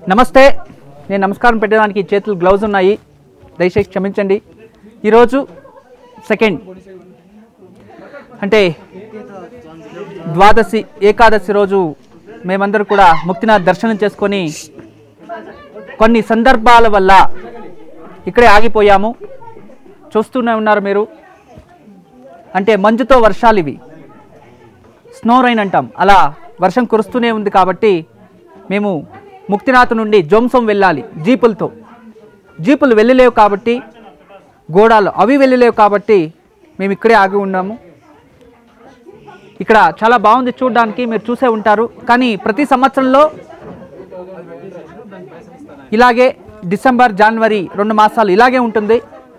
నమస్తే నేను నమస్కారం పెట్టడానికి చేతులు గ్లౌజ్ ఉన్నాయి దయచేసి క్షమించండి ఈరోజు సెకండ్ అంటే ద్వాదశి ఏకాదశి రోజు మేమందరూ కూడా ముక్తినాథ్ దర్శనం చేసుకొని కొన్ని సందర్భాల వల్ల ఇక్కడే ఆగిపోయాము చూస్తూనే ఉన్నారు మీరు అంటే మంచుతో వర్షాలు ఇవి స్నో రైన్ అంటాం అలా వర్షం కురుస్తూనే ఉంది కాబట్టి మేము ముక్తినాథ్ నుండి జోంసం వెళ్ళాలి జీపులతో జీపులు వెళ్ళలేవు కాబట్టి గోడాలు అవి వెళ్ళలేవు కాబట్టి మేము ఇక్కడే ఆగి ఉన్నాము ఇక్కడ చాలా బాగుంది చూడడానికి మీరు చూసే ఉంటారు కానీ ప్రతి సంవత్సరంలో ఇలాగే డిసెంబర్ జనవరి రెండు మాసాలు ఇలాగే ఉంటుంది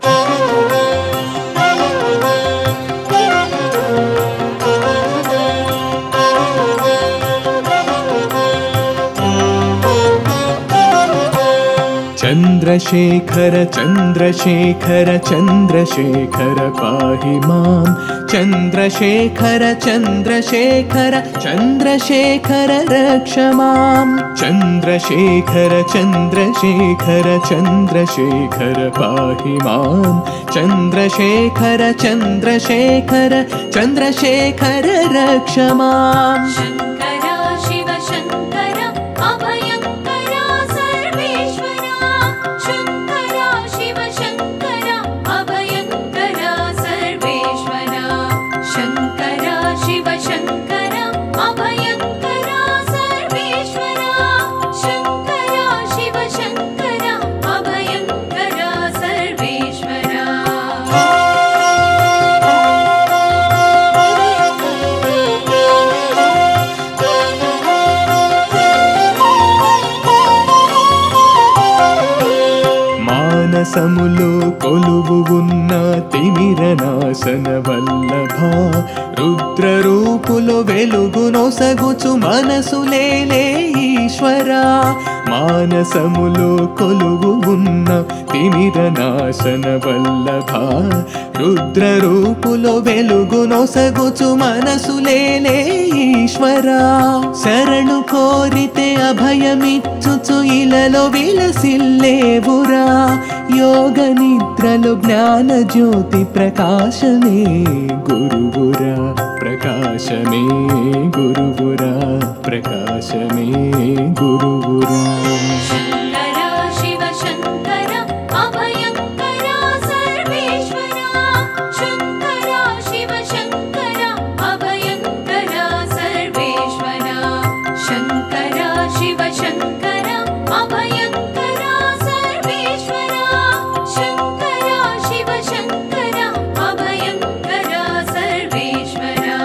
चन्द्रशेखर चन्द्रशेखर चन्द्रशेखर पाहि मां चन्द्रशेखर चन्द्रशेखर चन्द्रशेखर रक्ष मां चन्द्रशेखर चन्द्रशेखर चन्द्रशेखर पाहि मां चन्द्रशेखर चन्द्रशेखर चन्द्रशेखर रक्ष माम् शङ्करा शिव शङ्कर अभयङ्करा सर्वेश्वरा शङ्करा शिव शङ्कर अभयङ्करा सर्वेश्वरा शङ्करा शिव शङ्कर अभयङ्करा सर्वेश्वरा शङ्करा शिव शङ्कर अभयङ्करा सर्वेश्वरा మానసములో కొలువు ఉన్న తిమిరనాశన వల్లభ రుద్ర రూపులో వెలుగు నొసగుచు మనసు లేలే ఈశ్వర మానసములో కొలువు ఉన్న తిమిరనాశన వల్లభ రుద్ర రూపులో వెలుగు నొసగుచు మనసు లేలే ఈశ్వర శరణు కోరితే అభయమిచ్చుచు ఇలలో విలసిల్లేవురా యోగ నిద్రలు జ్ఞాన జ్యోతి ప్రకాశమే గురువురా ప్రకాశమే గురువురా ప్రకాశమే గురువురా शङ्करा शिव शङ्कर अभयङ्करा सर्वेश्वरा शङ्करा शिव शङ्कर अभयङ्करा सर्वेश्वरा शङ्करा शिव शङ्कर अभयङ्करा सर्वेश्वरा शङ्करा शिव शङ्कर अभयङ्करा सर्वेश्वरा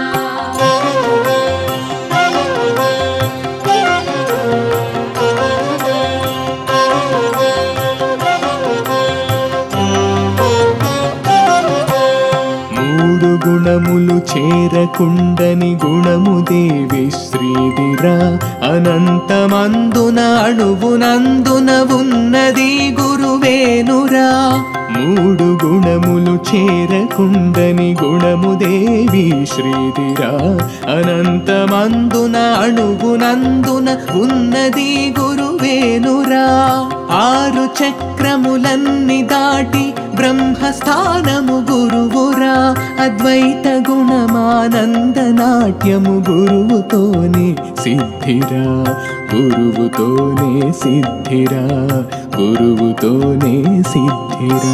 మూడు గుణములు చేరకుండని గుణము దేవి శ్రీదిరా అనంతమందున అణువునందున ఉన్నది గురువేనురా మూడు గుణములు చేరకుండని గుణము దేవి శ్రీదిరా అనంతమందున అణువునందున ఉన్నది గురువేనురా ఆరు చక్రములన్ని దాటి బ్రహ్మస్థానము గురువురా అద్వైత గుణమానంద నాట్యము గురువుతోనే సిద్ధిరా గురువుతోనే సిద్ధిరా గురువుతోనే సిద్ధిరా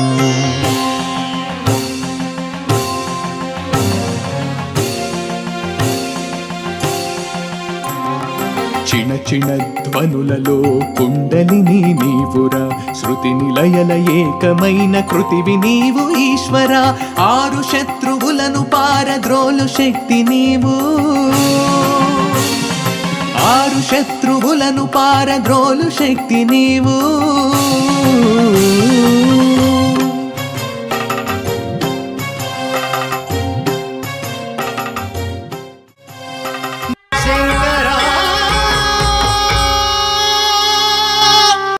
చిన్న చిన్న ధ్వనులలో కుండలిని నీవురా శృతి నిలయల ఏకమైన కృతివి నీవు ఈశ్వర ఆరు శత్రువులను పారద్రోలు శక్తి నీవు ఆరు శత్రువులను పారద్రోలు శక్తి నీవు